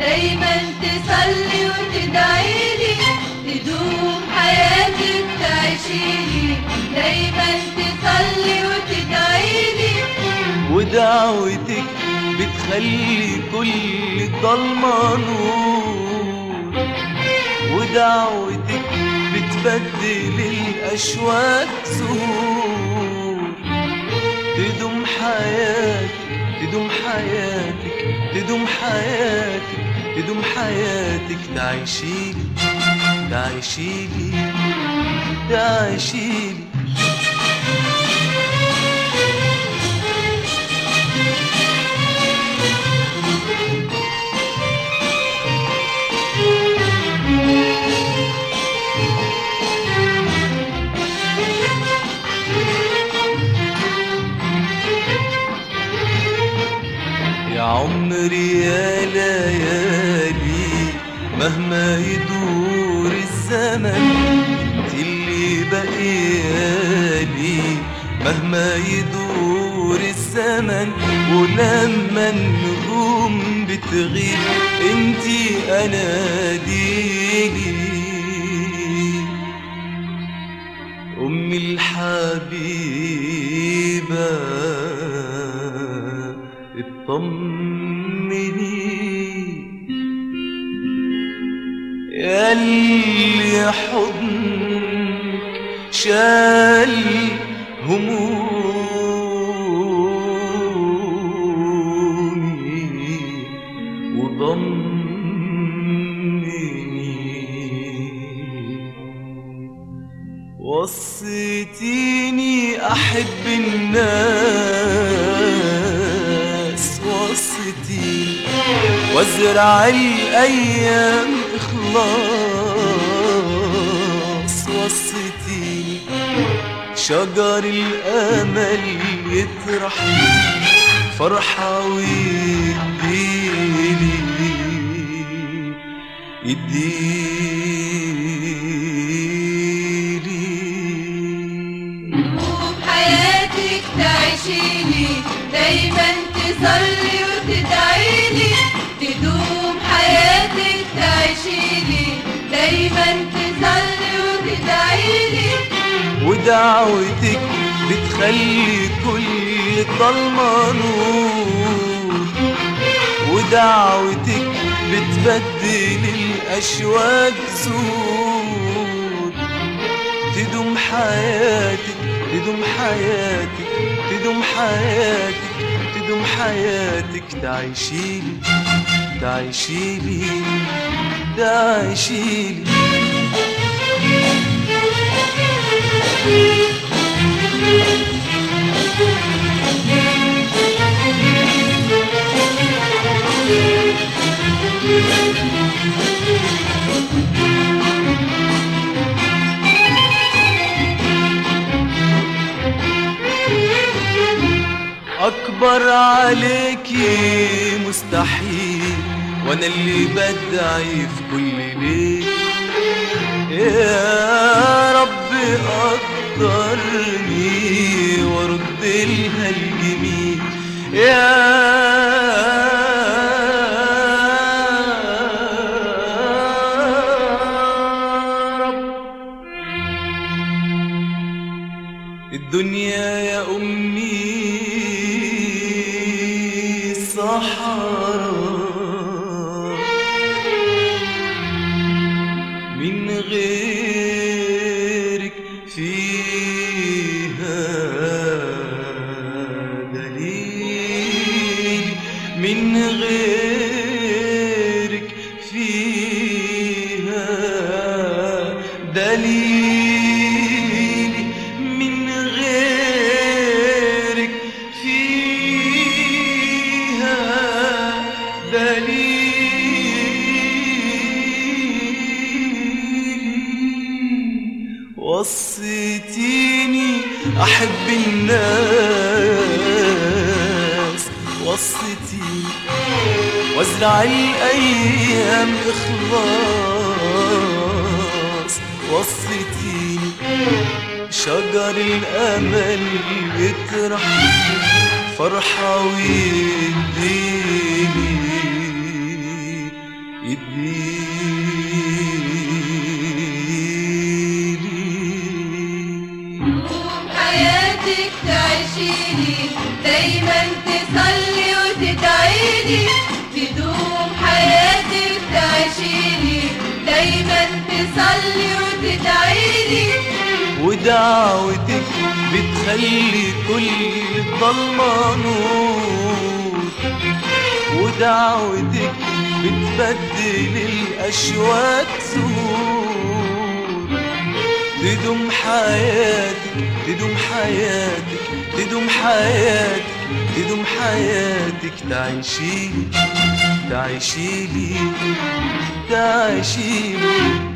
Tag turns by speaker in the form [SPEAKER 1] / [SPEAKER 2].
[SPEAKER 1] دايما تصلي وتدعيلي تدوم حياتك تعيشيلي دايما تصلي وتدعيلي
[SPEAKER 2] ودعوتك بتخلي كل ضلمة نور ودعوتك بتبدل الأشواك زهور تدوم حياتك تدوم حياتك تدوم حياتك تدوم حياتك تعيشيلي تعيشيلي تعيشيلي يا عمري يا ليالي مهما يدور الزمن انت اللي بقيالي مهما يدور الزمن ولما النجوم بتغيب انتي اناديلي أمي الحبيبة اطمني يا اللي حضنك شال همومي وضمني وصيتيني احب الناس وصيتيني وازرع الايام اخلاص وصيتيني شجر الامل يطرح فرحه ويديلي يديلي
[SPEAKER 1] وبحياتك تعيشيلي دايما تصلي وتدعيلي تدوم حياتك تعيشيلي دايما تصلي وتدعيلي
[SPEAKER 2] ودعوتك بتخلي كل ضلمة نور ودعوتك بتبدل الأشواك زور تدوم حياتك تدوم حياتك تدوم حياتك تدوم حياتك تعيشيلي تعيشيلي تعيشيلي أكبر عليكي مستحيل وأنا اللي بدعي في كل ليل يا رب قدرني وارد لها الجميل يا رب الدنيا يا أمي صحراء من غيرك فيها دليل من غيرك فيها دليل من غيرك فيها دليل وصيتيني أحب الناس وصيتيني وازرع الأيام إخلاص وصيتيني شجر الأمل يطرح فرحة ويديني اديلي
[SPEAKER 1] طول حياتك تعيشيلي دايما تصلي وتدعيلي تدوم حياتك تعيشيلي دايما تصلي وتدعيلي
[SPEAKER 2] ودعوتك بتخلي كل الضلمة نور ودعوتك بتبدل الأشواك سرور تدوم حياتك تدوم حياتك تدوم حياتك تدوم حياتك تعيشيلي تعيشيلي تعيشيلي